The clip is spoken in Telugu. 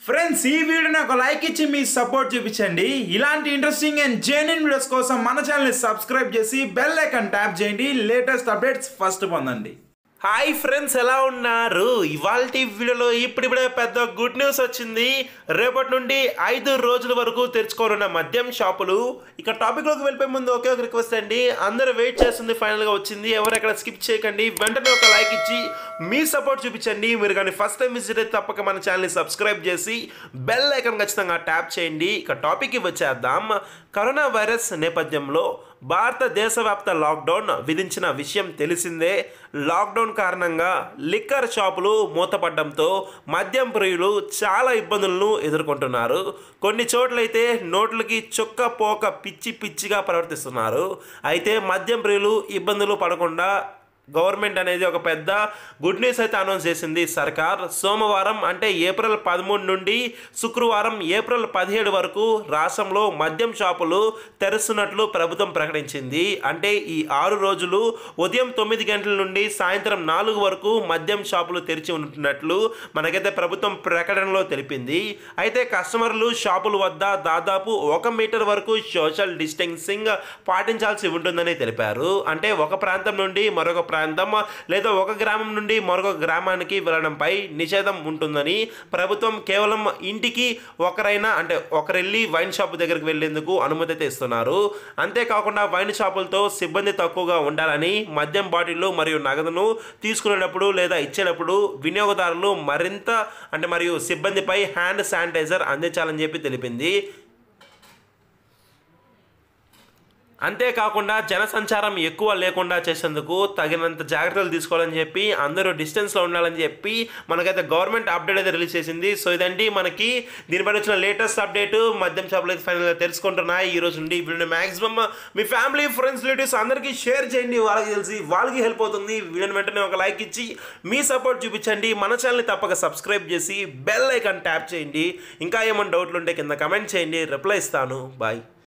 ఫ్రెండ్స్ ఈ వీడియోని ఒక లైక్ ఇచ్చి మీ సపోర్ట్ చూపించండి ఇలాంటి ఇంట్రెస్టింగ్ అండ్ జెన్యున్ వీడియోస్ కోసం మన ఛానల్ని సబ్స్క్రైబ్ చేసి బెల్ ఐకాన్ ట్యాప్ చేయండి లేటెస్ట్ అప్డేట్స్ ఫస్ట్ పొందండి హాయ్ ఫ్రెండ్స్ ఎలా ఉన్నారు ఇవాళ వీడియోలో ఇప్పుడిప్పుడే పెద్ద గుడ్ న్యూస్ వచ్చింది రేపటి నుండి ఐదు రోజుల వరకు తెరుచుకోనున్న మద్యం షాపులు ఇక టాపిక్లోకి వెళ్ళిపోయే ముందు ఒకే ఒక రిక్వెస్ట్ అండి అందరూ వెయిట్ చేస్తుంది ఫైనల్గా వచ్చింది ఎవరు ఎక్కడ స్కిప్ చేయకండి వెంటనే ఒక లైక్ ఇచ్చి మీ సపోర్ట్ చూపించండి మీరు కానీ ఫస్ట్ టైం విజిట్ అయితే తప్పక మన ఛానల్ని సబ్స్క్రైబ్ చేసి బెల్ ఐకాన్ ఖచ్చితంగా ట్యాప్ చేయండి ఇక టాపిక్కి వచ్చేద్దాం కరోనా వైరస్ నేపథ్యంలో భారతదేశవ్యాప్త లాక్డౌన్ విధించిన విషయం తెలిసిందే లాక్డౌన్ కారణంగా లిక్కర్ షాపులు మూతపడడంతో మద్యం ప్రియులు చాలా ఇబ్బందులను ఎదుర్కొంటున్నారు కొన్ని చోట్లయితే నోట్లకి చుక్క పోక పిచ్చి పిచ్చిగా ప్రవర్తిస్తున్నారు అయితే మద్యం ప్రియులు ఇబ్బందులు పడకుండా గవర్నమెంట్ అనేది ఒక పెద్ద గుడ్ న్యూస్ అయితే అనౌన్స్ చేసింది సర్కార్ సోమవారం అంటే ఏప్రిల్ పదమూడు నుండి శుక్రవారం ఏప్రిల్ పదిహేడు వరకు రాష్ట్రంలో మద్యం షాపులు తెరుస్తున్నట్లు ప్రభుత్వం ప్రకటించింది అంటే ఈ ఆరు రోజులు ఉదయం తొమ్మిది గంటల నుండి సాయంత్రం నాలుగు వరకు మద్యం షాపులు తెరిచి ఉంటున్నట్లు మనకైతే ప్రభుత్వం ప్రకటనలో తెలిపింది అయితే కస్టమర్లు షాపుల వద్ద దాదాపు ఒక మీటర్ వరకు సోషల్ డిస్టెన్సింగ్ పాటించాల్సి ఉంటుందని తెలిపారు అంటే ఒక ప్రాంతం నుండి మరొక ప్రాంతం లేదా ఒక గ్రామం నుండి మరొక గ్రామానికి వెళ్ళడంపై నిషేధం ఉంటుందని ప్రభుత్వం కేవలం ఇంటికి ఒకరైనా అంటే ఒకరెళ్ళి వైన్ షాప్ దగ్గరికి వెళ్ళేందుకు అనుమతి అయితే ఇస్తున్నారు అంతేకాకుండా వైన్ షాపులతో సిబ్బంది తక్కువగా ఉండాలని మద్యం బాటిళ్లు మరియు నగదును తీసుకునేటప్పుడు లేదా ఇచ్చేటప్పుడు వినియోగదారులు మరింత అంటే మరియు సిబ్బందిపై హ్యాండ్ శానిటైజర్ అందించాలని చెప్పి తెలిపింది అంతేకాకుండా జనసంచారం ఎక్కువ లేకుండా చేసేందుకు తగినంత జాగ్రత్తలు తీసుకోవాలని చెప్పి అందరూ డిస్టెన్స్లో ఉండాలని చెప్పి మనకైతే గవర్నమెంట్ అప్డేట్ అయితే రిలీజ్ చేసింది సో ఇదండి మనకి దీనిపైన వచ్చిన లేటెస్ట్ అప్డేట్ మద్యం షాపులు అయితే ఫైనల్గా తెలుసుకుంటున్నాయి ఈ రోజు నుండి వీడియో మాక్సిమం మీ ఫ్యామిలీ ఫ్రెండ్స్ రిలేటివ్స్ అందరికీ షేర్ చేయండి వాళ్ళకి తెలిసి వాళ్ళకి హెల్ప్ అవుతుంది వీడియోని వెంటనే ఒక లైక్ ఇచ్చి మీ సపోర్ట్ చూపించండి మన ఛానల్ని తప్పక సబ్స్క్రైబ్ చేసి బెల్ ఐకాన్ ట్యాప్ చేయండి ఇంకా ఏమైనా డౌట్లు ఉంటే కింద కమెంట్ చేయండి రిప్లై ఇస్తాను బాయ్